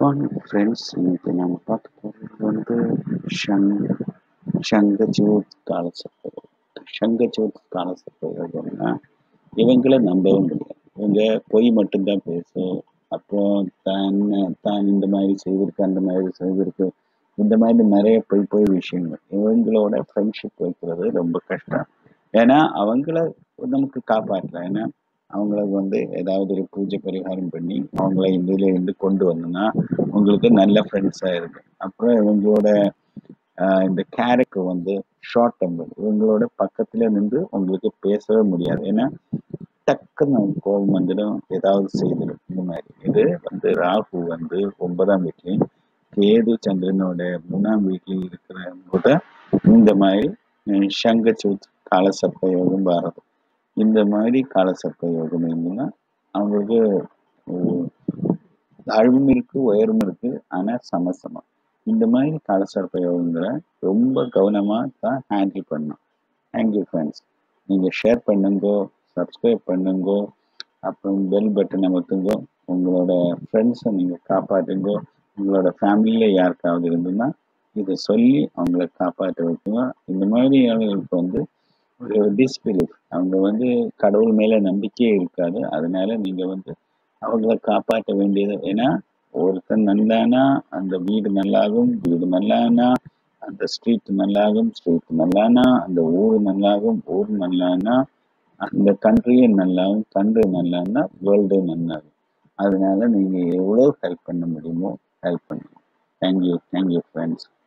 வணக்கம் ஃப்ரெண்ட்ஸ் இன்னைக்கு நம்ம பார்க்க போகிறது வந்து ஷங் ஷங்கஜோத் காலசர்ப்ப ஷங்கஜோத் காலசர்ப்ப யோகம்னா இவங்கள நம்பவும் முடியாது இவங்க பொய் மட்டும்தான் பேசும் அப்புறம் தான் தான் இந்த மாதிரி செய்திருக்கு அந்த மாதிரி செய்திருக்கு இந்த மாதிரி நிறைய பொய் பொய் விஷயங்கள் இவங்களோட ஃப்ரெண்ட்ஷிப் வைக்கிறது ரொம்ப கஷ்டம் ஏன்னா அவங்கள நமக்கு காப்பாற்றலாம் ஏன்னா அவங்களுக்கு வந்து ஏதாவது ஒரு பூஜை பரிகாரம் பண்ணி அவங்கள இதுல இருந்து கொண்டு வந்தோம்னா உங்களுக்கு நல்ல ஃப்ரெண்ட்ஸாக இருக்கும் அப்புறம் இவங்களோட ஆஹ், இந்த கேரக்டர் வந்து ஷார்ட் டெம்பர் இவங்களோட பக்கத்துல நின்று உங்களுக்கு பேசவே முடியாது ஏன்னா டக்குன்னு அவங்க கோபம் வந்துடும் ஏதாவது செய்திடும் இந்த மாதிரி இது வந்து ராகு வந்து ஒன்பதாம் வீட்லையும் கேது சந்திரனோட மூணாம் வீட்லையும் இருக்கிற போது இந்த மாதிரி அஹ், சங்கச்சூத் காலசர்ப்ப யோகம் வர்றது இந்த மாதிரி காலசர்ப்ப யோகம் இருந்ததுன்னா அவங்களுக்கு உ- தாழ்வும் இருக்கு உயர்வும் இருக்கு ஆனா சமசமம் இந்த மாதிரி காலசர்ப்ப யோகங்களை ரொம்ப கவனமா தான் ஹேண்டில் பண்ணணும் தேங்க்யூ ஃப்ரெண்ட்ஸ் நீங்க ஷேர் பண்ணுங்கோ சப்ஸ்கிரைப் பண்ணுங்கோ அப்புறம் பெல் பட்டன் அமர்த்துங்கோ உங்களோட ஃப்ரெண்ட்ஸை நீங்க காப்பாற்றுங்கோ உங்களோட ஃபேமிலியில யாருக்காவது இருந்ததுன்னா இதை சொல்லி அவங்கள காப்பாற்ற வைக்குங்க இந்த மாதிரி ஆளுகளுக்கு வந்து ஒரு டிஸ்பிலீஃப் அவங்க வந்து கடவுள் மேல நம்பிக்கையே இருக்காது அதனால நீங்க வந்து அவங்கள காப்பாற்ற வேண்டியது ஏன்னா ஒருத்தன் நல்லானா அந்த வீடு நல்லாகும் வீடு நல்லானா அந்த ஸ்ட்ரீட் நல்லாகும் ஸ்ட்ரீட் நல்லானா அந்த ஊர் நல்லாகும் ஊர் நல்லானா அந்த கண்ட்ரியே நல்லாகும் கண்ட்ரி நல்லானா வேர்ல்டே நல்லாகும் அதனால நீங்க எவ்வளவு ஹெல்ப் பண்ண முடியுமோ ஹெல்ப் பண்ணுங்க தேங்க்யூ தேங்க்யூ ஃப்ரெண்ட்ஸ்